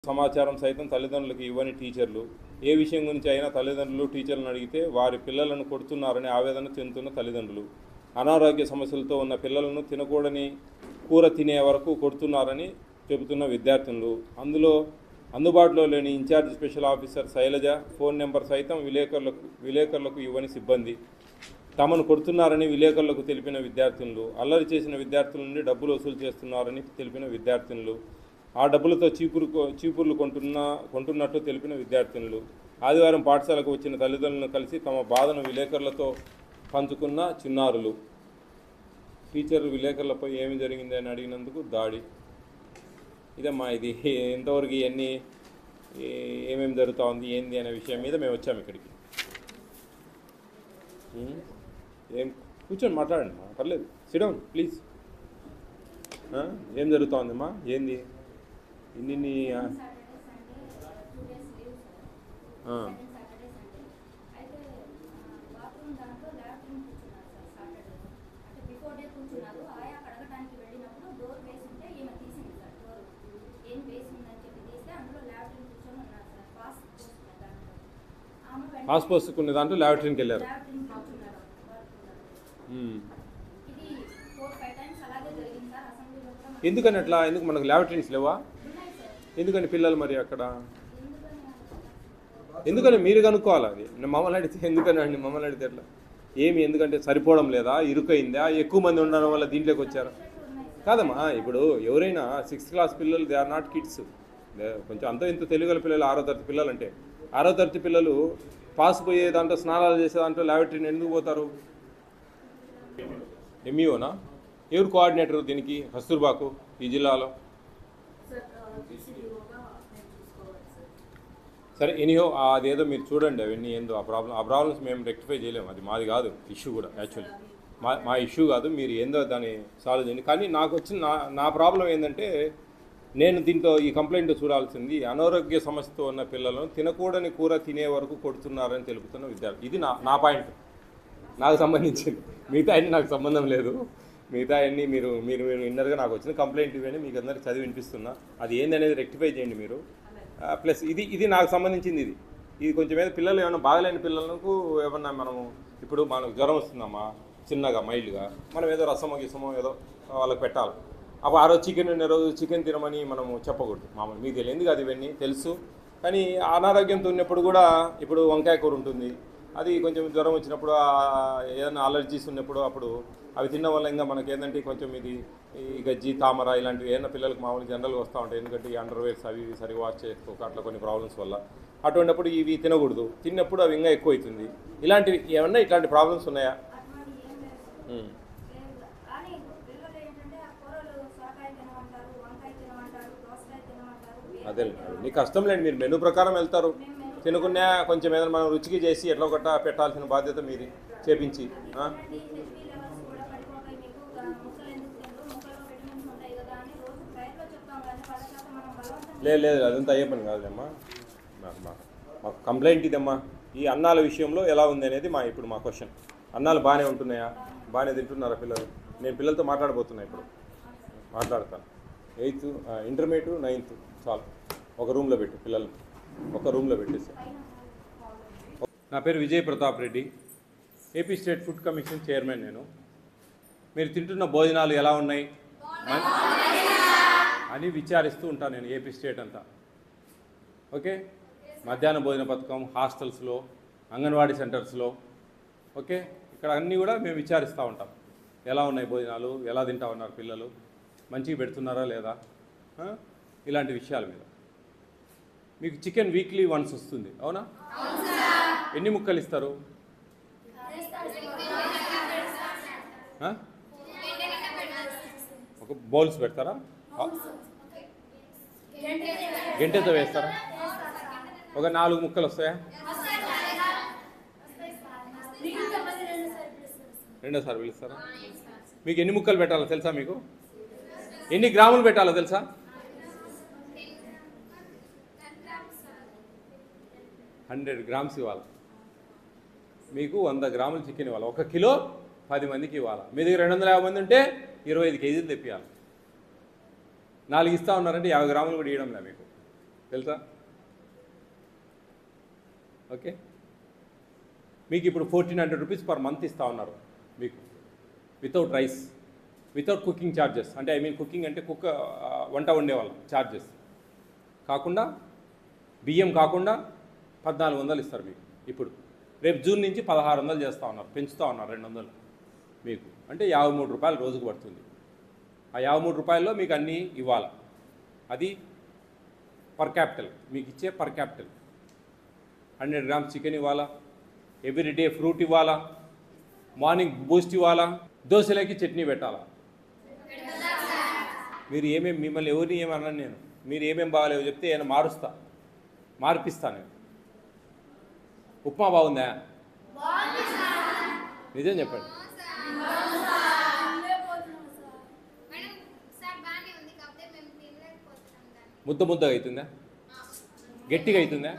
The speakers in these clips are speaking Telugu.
సమాచారం సైతం తల్లిదండ్రులకు ఇవ్వని టీచర్లు ఏ విషయం గురించి అయినా తల్లిదండ్రులు టీచర్లను అడిగితే వారి పిల్లలను కొడుతున్నారని ఆవేదన చెందుతున్న తల్లిదండ్రులు అనారోగ్య సమస్యలతో ఉన్న పిల్లలను తినకూడని కూర తినే వరకు కొడుతున్నారని చెబుతున్న విద్యార్థినులు అందులో అందుబాటులో లేని incharge special officer Sailaja phone number సైతం విలేకరులకు విలేకరులకు ఇవ్వని సిబ్బంది తమను కొడుతున్నారని విలేకరులకు తెలిపిన విద్యార్థినులు అల్లరి చేసిన విద్యార్థుల నుండి డబ్బులు వసూలు చేస్తున్నారని తెలిపిన విద్యార్థినులు ఆ డబ్బులతో చీపురు కొ- చీపుర్లు కొంటున్న కొంటున్నట్టు తెలిపిన విద్యార్థినులు ఆదివారం పాఠశాలకు వచ్చిన తల్లిదండ్రులను కలిసి తమ బాధను విలేకరులతో పంచుకున్న చిన్నారులు టీచర్ విలేకరులపై ఏమి జరిగింది అని అడిగినందుకు దాడి ఇదమ్మా ఇది ఎంతవరకు ఇవన్నీ ఏ- ఏమేమి జరుగుతూ ఉంది ఏంది అనే విషయం మీద మేము వచ్చాము ఇక్కడికి ఉం? ఏం కూర్చొని మాట్లాడండి అమ్మా పర్లేదు సిడౌన్ ప్లీజ్ ఏం జరుగుతూ ఉందమ్మా ఏంది ఇన్ని ఇన్ని, ఆ, Saturday Sunday two days leave ఆ. సార్ సెకండ్ సాటర్డే సండే అయితే బాత్రూమ్ దాంట్లో లాట్రిన్ కూర్చున్నారు సార్ సాటర్డే అంటే బిఫోర్ డే కూర్చున్నారు ఆయా కడగటానికి వెళ్ళినప్పుడు డోర్ వేసి ఉంటే ఈమె తీసింది సార్ డోర్ ఏం వేసి ఉందని చెప్పి తీస్తే అందులో లాట్రిన్ కూర్చొని ఉన్నారు సార్ పాస్ పోసుకున్న దాంట్లో ఆమె వెంటనే పాస్ పోసుకునే దాంట్లో ల్యాబరేటరీకి వెళ్ళారు లాట్రిన్ కూర్చున్నారు బాత్రూంలో. ఉం. ఇది ఫోర్ ఫైవ్ టైమ్స్ అలాగే జరిగింది సార్ అసెంబ్లీలో కూడా మనకి ఎందుకని అట్లా ఎందుకు మనకు ల్యాబరేటరీస్ లేవా ఉన్నాయి సార్ ఎందుకని పిల్లలు మరి అక్కడ ఎందుకని ఎందుకని మీరు కనుక్కోవాలి అది మమ్మల్ని అడిగితే ఎందుకని అండి మమ్మల్ని అడిగితే ఎట్లా ఏమి ఎందుకంటే సరిపోవడం లేదా ఇరుకైందా ఎక్కువ మంది ఉండడం వల్ల దీంట్లోకి వచ్చారు కాదమ్మా ఇప్పుడు ఎవరైనా సిక్స్త్ క్లాస్ పిల్లలు దే ఆర్ నాట్ కిడ్స్ కొంచెం అంత ఇంత తెలుగుల పిల్లలు ఆరో తరగతి పిల్లలు అంటే ఆరో తరగతి పిల్లలు పాస్ పోయే దాంట్లో స్నానాలు చేసే దాంట్లో ల్యాబరేటరీని ఎందుకు పోతారు ఎంఈఓనా ఎవరు కోఆర్డినేటర్ దీనికి కస్తూర్బాకు ఈ జిల్లాలో సార్ జీసీడీఓగా నేను చూసుకోవాలి సార్ సరే ఎనీహో అదేదో మీరు చూడండి అవన్నీ ఏందో ఆ ప్రాబ్లం ఆ ప్రాబ్లమ్స్ మేము రెక్టిఫై చేయలేము అది మాది కాదు ఇష్యూ కూడా యాక్చువల్లీ మా మా ఇష్యూ కాదు మీరు ఏందో దాన్ని సాల్వ్ చేయండి కానీ నాకు వచ్చిన నా నా ప్రాబ్లం ఏంటంటే నేను దీంట్లో ఈ కంప్లైంట్ చూడాల్సింది అనారోగ్య సమస్యతో ఉన్న పిల్లలను తినకూడని కూర తినే వరకు కొడుతున్నారని తెలుపుతున్న విద్యార్థి ఇది నా నా పాయింట్ నాకు సంబంధించింది మిగతా అన్ని నాకు సంబంధం లేదు మిగతా అన్ని మీరు మీరు మీరు విన్నర్గా నాకు వచ్చిన కంప్లైంట్ ఇవన్నీ మీకు అందరికి చదివి వినిపిస్తున్నా అది ఏందనేది రెక్టిఫై చేయండి మీరు ప్లస్ ఇది ఇది నాకు సంబంధించింది ఇది ఇది కొంచెం ఏదో పిల్లలు ఏమైనా బాగలేని పిల్లలకు ఏమన్నా మనము ఇప్పుడు మనకు జ్వరం వస్తుందమ్మా చిన్నగా మైల్డ్గా మనం ఏదో రసమో గిసమో ఏదో వాళ్ళకి పెట్టాలి అప్పుడు ఆ రోజు చికెన్ ఉన్న రోజు చికెన్ తినమని మనము చెప్పకూడదు మామూలు మీకు తెలియదు అది ఇవన్నీ తెలుసు కానీ అనారోగ్యంతో ఉన్నప్పుడు కూడా ఇప్పుడు వంకాయ కూర ఉంటుంది అది కొంచెం జ్వరం వచ్చినప్పుడు ఆ ఏదైనా అలర్జీస్ ఉన్నప్పుడు అప్పుడు అవి తినడం వల్ల ఇంకా మనకి ఏంటంటే కొంచెం ఇది ఈ గజ్జి తామర ఇలాంటివి ఏదైనా పిల్లలకు మామూలు జనరల్గా వస్తూ ఉంటాయి ఎందుకంటే ఈ అండర్వేర్స్ అవి ఇవి సరిగా వాష్ చేసుకోక అట్లా కొన్ని ప్రాబ్లమ్స్ వల్ల అటువంటిప్పుడు ఇవి తినకూడదు తిన్నప్పుడు అవి ఇంకా ఎక్కువ అవుతుంది ఇలాంటివి ఏమన్నా ఇట్లాంటి ప్రాబ్లమ్స్ ఉన్నాయా అటువంటి ఏం లేదు ఉమ్. లేదు కానీ పిల్లలు ఏంటంటే ఆ కూరలు సొరకాయ తినమంటారు వంకాయ తినమంటారు దోసకాయ తినమంటారు అదే నీ కష్టం లేండి మీరు మెనూ ప్రకారం వెళ్తారు తినకున్నా కొంచెం ఏదైనా మనం రుచికి చేసి ఎట్లా ఒకట పెట్టాల్సిన బాధ్యత మీది చేపించి ఆ? హెచ్పీ లెవెల్స్ కూడా పడిపోతాయి మీకు గా- ముక్కలు ఎందుకు తినరు ముక్కల్లో విటమిన్స్ ఉంటాయి కదా అని రోజు ప్రయత్నం చెప్తాం కానీ వాళ్ళ చేత మనం బలవంతం లేదు లేదు అదంతా అయ్యే పని కాదులేమ్మా మా- మా- మాకు కంప్లైంట్ ఇదమ్మా ఈ అన్నాల విషయంలో ఎలా ఉంది అనేది మా ఇప్పుడు మా క్వశ్చన్ అన్నాలు బాగానే ఉంటున్నాయా బాగానే తింటున్నారా పిల్లలు నేను పిల్లలతో మాట్లాడబోతున్నా ఇప్పుడు మాట్లాడతాను ఎయిత్ ఇంటర్మీడియట్ నైన్త్ చాలు ఒక రూమ్లో పెట్టు పిల్లలు ఒక రూమ్లో పెట్టేసి నా పేరు Vijay Pratap Reddy AP state food commission chairman నేను మీరు తింటున్న భోజనాలు ఎలా ఉన్నాయి మం- అని విచారిస్తూ ఉంటాను నేను ఏపీ స్టేట్ అంతా ఓకే మధ్యాహ్న భోజన పథకం హాస్టల్స్లో అంగన్వాడీ సెంటర్స్లో ఓకే ఇక్కడ అన్నీ కూడా మేము విచారిస్తూ ఉంటాం ఎలా ఉన్నాయి భోజనాలు ఎలా తింటా ఉన్నారు పిల్లలు మంచిగా పెడుతున్నారా లేదా ఆ? ఇలాంటి విషయాల మీద మీకు చికెన్ వీక్లీ వన్స్ వస్తుంది అవునా ఎన్ని ముక్కలు ఇస్తారు ఆ? ఒక బౌల్స్ పెడతారా ఆ? గంటెతో వేస్తారా ఒక నాలుగు ముక్కలు వస్తాయా రెండోసారి పిలుస్తారా మీకు ఎన్ని ముక్కలు పెట్టాలో తెలుసా మీకు ఎన్ని గ్రాములు పెట్టాలో తెలుసా హండ్రెడ్ గ్రామ్స్ ఇవ్వాలి మీకు వంద గ్రాములు చికెన్ ఇవ్వాలి ఒక కిలో పది మందికి ఇవ్వాలి మీ దగ్గర రెండు వందల యాభై మంది ఉంటే ఇరవై ఐదు కేజీలు తెప్పియాలి నాలుగు ఇస్తా ఉన్నారంటే యాభై గ్రాములు కూడా ఇవ్వడంలే మీకు తెలుసా ఓకే మీకు ఇప్పుడు fourteen hundred rupees per month ఇస్తా ఉన్నారు మీకు without rice without cooking charges అంటే ఐ మీన్ కుకింగ్ అంటే కుక్క ఆ, వంట వండే వాళ్ళ ఛార్జెస్ కాకుండా బియ్యం కాకుండా పద్నాలుగు వందలు ఇస్తారు మీకు ఇప్పుడు రేపు జూన్ నుంచి పదహారు వందలు చేస్తూ ఉన్నారు పెంచుతూ ఉన్నారు రెండు వందలు మీకు అంటే యాభై మూడు రూపాయలు రోజుకు పడుతుంది ఆ యాభై మూడు రూపాయల్లో మీకు అన్నీ ఇవ్వాలి అది పర్ క్యాపిటల్ మీకు ఇచ్చే per capital hundred grams chicken ఇవ్వాలా ఎవ్రీ డే ఫ్రూట్ ఇవ్వాలా మార్నింగ్ బూస్ట్ ఇవ్వాలా దోశలకి చట్నీ పెట్టాలా మీరు ఏమేమి మిమ్మల్ని ఎవరిని ఏమన్నాను నేను మీరు ఏమేమి బాగాలేవో చెప్తే నేను మారుస్తా మార్పిస్తా నేను ఉప్మా బాగుందా నిజం చెప్పండి మేడం సార్ బాగానే ఉంది కాకపోతే మేము తినలేకపోతున్నాం దాన్ని ముద్ద ముద్దగా అవుతుందా గట్టిగా అవుతుందా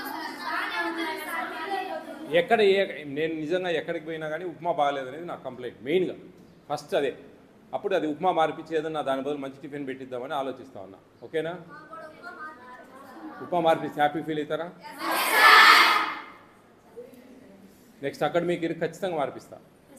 ఎక్కడ ఏ నేను నిజంగా ఎక్కడికి పోయినా కానీ ఉప్మా బాగాలేదు అనేది నా కంప్లైంట్ మెయిన్గా ఫస్ట్ అదే అప్పుడు అది ఉప్మా మార్పిచ్చి ఏదన్నా దాని బదులు మంచి టిఫిన్ పెట్టిద్దామని ఆలోచిస్తా ఉన్నా ఓకేనా ఉప్మా మార్పిస్తే హ్యాపీ ఫీల్ అవుతారా నెక్స్ట్ అక్కడ మీకు ఇరు ఖచ్చితంగా మార్పిస్తా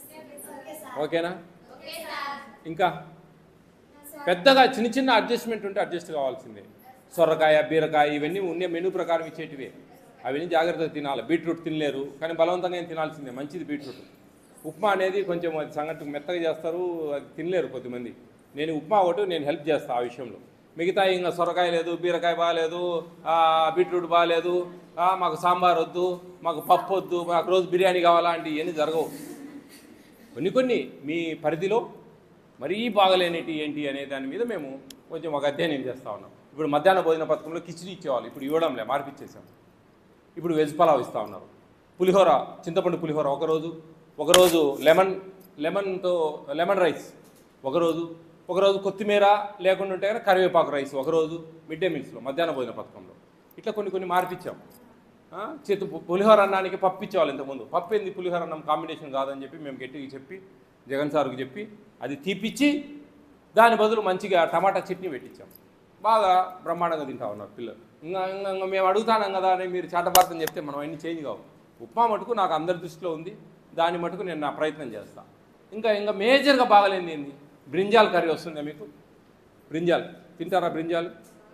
ఓకేనా ఇంకా పెద్దగా చిన్న చిన్న అడ్జస్ట్మెంట్ ఉంటే అడ్జస్ట్ కావాల్సిందే సొరకాయ బీరకాయ ఇవన్నీ ఉండే మెనూ ప్రకారం ఇచ్చేటివే అవన్నీ జాగ్రత్తగా తినాలి బీట్రూట్ తినలేరు కానీ బలవంతంగా ఏం తినాల్సిందే మంచిది బీట్రూట్ ఉప్మా అనేది కొంచెం అది సంగతి మెత్తగా చేస్తారు అది తినలేరు కొద్దిమంది నేను ఉప్మా ఒకటి నేను హెల్ప్ చేస్తాను ఆ విషయంలో మిగతా ఇంకా సొరకాయ లేదు బీరకాయ బాగాలేదు ఆ, బీట్రూట్ బాగాలేదు ఆ, మాకు సాంబార్ వద్దు మాకు పప్పు వద్దు మాకు రోజు బిర్యానీ కావాలా అంటే ఇవన్నీ జరగవు కొన్ని కొన్ని మీ పరిధిలో మరీ బాగలేనిటి ఏంటి అనే దాని మీద మేము కొంచెం ఒక అధ్యయనం చేస్తూ ఉన్నాం ఇప్పుడు మధ్యాహ్న భోజన పథకంలో కిచిడి ఇచ్చేవాళ్ళు ఇప్పుడు ఇవ్వడంలే మార్పిచ్చేసాం ఇప్పుడు వెజ్ పలావ్ ఇస్తూ ఉన్నారు పులిహోర చింతపండు పులిహోర ఒకరోజు ఒకరోజు లెమన్ లెమన్తో లెమన్ రైస్ ఒకరోజు ఒకరోజు కొత్తిమీర లేకుండా ఉంటే కనుక కరివేపాకు రైస్ ఒకరోజు మిడ్ డే మీల్స్లో మధ్యాహ్న భోజన పథకంలో ఇట్లా కొన్ని కొన్ని మార్పిచ్చాం ఆ, చేతు పు- పులిహోర అన్నానికి పప్పు ఇచ్చేవాళ్ళు ఇంతకుముందు పప్పు ఏంది పులిహోర అన్నం కాంబినేషన్ కాదని చెప్పి మేము గట్టిగా చెప్పి జగన్ సార్కి చెప్పి అది తీపిచ్చి దాని బదులు మంచిగా టమాటా చట్నీ పెట్టించాం బాగా బ్రహ్మాండంగా తింటా ఉన్నారు పిల్లలు ఇంకా ఇంకా ఇంకా మేము అడుగుతానం కదా అని మీరు చాటపార్థం చెప్తే మనం అన్ని చేంజ్ కావు ఉప్మా మటుకు నాకు అందరి దృష్టిలో ఉంది దాని మటుకు నేను నా ప్రయత్నం చేస్తా ఇంకా ఇంకా మేజర్గా బాగలేనిది ఏంది బ్రింజాల్ కర్రీ వస్తుందా మీకు బ్రింజాల్ తింటారా బ్రింజాల్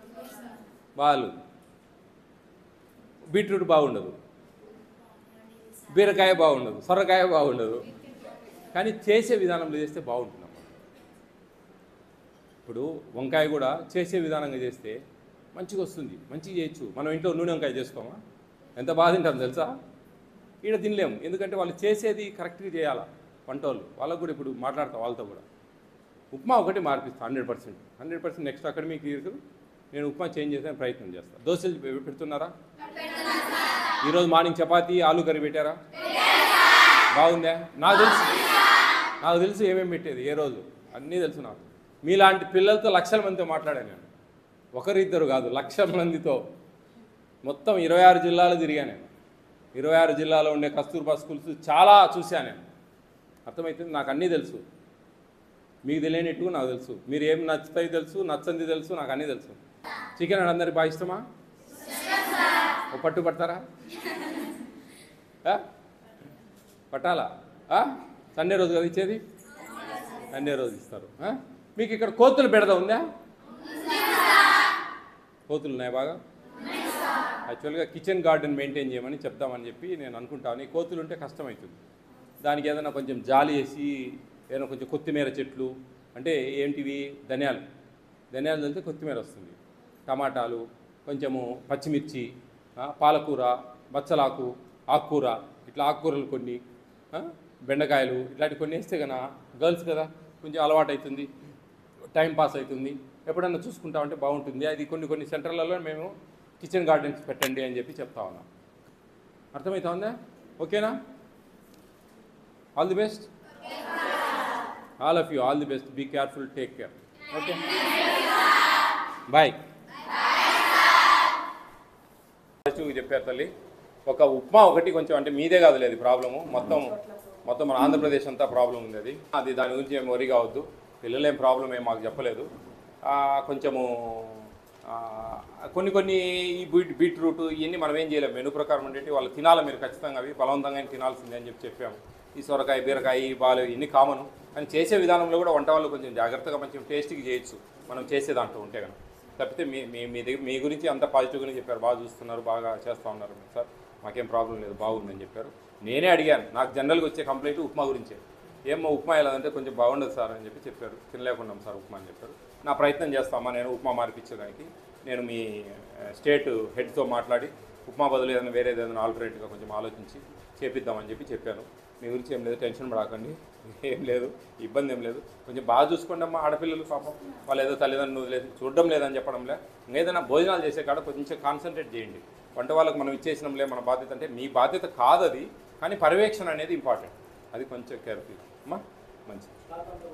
బాలు బీట్రూట్ బాగుండదు బీరకాయ బాగుండదు సొరకాయ బాగుండదు కానీ చేసే విధానంలో చేస్తే బాగుంటుంది అన్నమాట. ఇప్పుడు వంకాయ కూడా చేసే విధానంగా చేస్తే మంచిగా వస్తుంది మంచిగా చేయొచ్చు మనం ఇంట్లో నూనె వంకాయ చేసుకోమా ఎంత బాగా తింటాం తెలుసా ఈడ తినలేము ఎందుకంటే వాళ్ళు చేసేది కరెక్ట్గా చేయాలా వంట వాళ్ళు వాళ్ళకు కూడా ఇప్పుడు మాట్లాడతాం వాళ్ళతో కూడా ఉప్మా ఒకటి మార్పిస్తాను hundred percent hundred percent next academic ఇయర్కి నేను ఉప్మా చేంజ్ చేసే ప్రయత్నం చేస్తాను దోశలు పె- పెడుతున్నారా ఈరోజు మార్నింగ్ చపాతీ ఆలు కర్రీ పెట్టారా బాగుందా నాకు తెలుసు నాకు తెలుసు ఏమేమి పెట్టేది ఏ రోజు అన్నీ తెలుసు నాకు మీలాంటి పిల్లలతో లక్షల మందితో మాట్లాడాను నేను ఒకరిద్దరు కాదు లక్షల మందితో మొత్తం ఇరవై ఆరు జిల్లాలు తిరిగాను నేను ఇరవై ఆరు జిల్లాలో ఉండే కస్తూర్బా స్కూల్స్ చాలా చూశాను నేను అర్థమవుతుంది నాకు అన్నీ తెలుసు మీకు తెలియనట్టు నాకు తెలుసు మీరు ఏం నచ్చుతాయి తెలుసు నచ్చంది తెలుసు నాకు అన్నీ తెలుసు చికెన్ అంటే అందరికి బాగా ఇష్టమా ఓ పట్టు పడతారా ఆ? పట్టాలా ఆ? సండే రోజు కదా ఇచ్చేది సండే రోజు ఇస్తారు ఆ? మీకు ఇక్కడ కోతులు బెడద ఉందా కోతులు ఉన్నాయి బాగా యాక్చువల్గా కిచెన్ గార్డెన్ మెయింటైన్ చేయమని చెప్దామని చెప్పి నేను అనుకుంటాను ఈ కోతులు ఉంటే కష్టమవుతుంది దానికి ఏదైనా కొంచెం జాలి వేసి ఏదైనా కొంచెం కొత్తిమీర చెట్లు అంటే ఏంటివి ధనియాలు ధనియాలు చల్లితే కొత్తిమీర వస్తుంది టమాటాలు కొంచెము పచ్చిమిర్చి ఆ, పాలకూర బచ్చలాకు ఆకుకూర ఇట్లా ఆకుకూరలు కొన్ని ఆ, బెండకాయలు ఇట్లాంటి కొన్ని వేస్తే కన్నా గర్ల్స్ కదా కొంచెం అలవాటు అవుతుంది టైం పాస్ అవుతుంది ఎప్పుడన్నా చూసుకుంటా ఉంటే బాగుంటుంది అది కొన్ని కొన్ని సెంటర్లలో మేము కిచెన్ గార్డెన్స్ పెట్టండి అని చెప్పి చెప్తా ఉన్నాం అర్థమవుతా ఉందా ఓకేనా all the best all of you all the best be careful take care okay bye పాజిటివ్గా చెప్పారు తల్లి ఒక ఉప్మా ఒకటి కొంచెం అంటే మీదే కాదు లేదు ప్రాబ్లము మొత్తం మొత్తం మన ఆంధ్రప్రదేశ్ అంతా ప్రాబ్లం ఉంది అది అది దాని గురించి ఏం వరి కావద్దు పిల్లలు ఏం ప్రాబ్లం ఏం మాకు చెప్పలేదు ఆ, కొంచెము ఆ, కొన్ని కొన్ని ఈ బీట్ బీట్రూట్ ఇవన్నీ మనం ఏం చేయలేము మెను ప్రకారం ఉండేవి వాళ్ళు తినాలి మీరు ఖచ్చితంగా అవి బలవంతంగా తినాల్సిందే అని చెప్పి చెప్పాము ఈ సొరకాయ బీరకాయ ఈ బాలు ఇవన్నీ కామన్ కానీ చేసే విధానంలో కూడా వంట వాళ్ళు కొంచెం జాగ్రత్తగా కొంచెం టేస్ట్కి చేయొచ్చు మనం చేసే దాంట్లో ఉంటే కనుక తప్పితే మీ మీ మీ దగ్గర మీ గురించి అంత పాజిటివ్గానే చెప్పారు బాగా చూస్తున్నారు బాగా చేస్తూ ఉన్నారు మీరు సార్ మాకేం ప్రాబ్లం లేదు బాగుందని చెప్పారు నేనే అడిగాను నాకు జనరల్గా వచ్చే కంప్లైంట్ ఉప్మా గురించే ఏమో ఉప్మా ఎలా అంటే కొంచెం బాగుండదు సార్ అని చెప్పి చెప్పారు తినలేకున్నాం సార్ ఉప్మా అని చెప్పారు నా ప్రయత్నం చేస్తామా నేను ఉప్మా మార్పించడానికి నేను మీ ఆ, స్టేట్ హెడ్తో మాట్లాడి ఉప్మా బదులు ఏదైనా వేరే ఏదైనా ఆల్టర్నేట్గా కొంచెం ఆలోచించి చేపిద్దామని చెప్పి చెప్పాను మీ గురించి ఏం లేదు టెన్షన్ పడకండి ఏం లేదు ఇబ్బంది ఏం లేదు కొంచెం బాగా చూసుకోండి అమ్మా ఆడపిల్లలు పాపం వాళ్ళు ఏదో తల్లిదండ్రులు వదిలేసి చూడడం లేదని చెప్పడంలే ఏదైనా భోజనాలు చేసే కాడ కొంచెం కాన్సన్ట్రేట్ చేయండి వంట వాళ్ళకి మనం ఇచ్చేసినాంలే మన బాధ్యత అంటే మీ బాధ్యత కాదు అది కానీ పర్యవేక్షణ అనేది ఇంపార్టెంట్ అది కొంచెం కేర్ఫుల్ అమ్మా మంచిది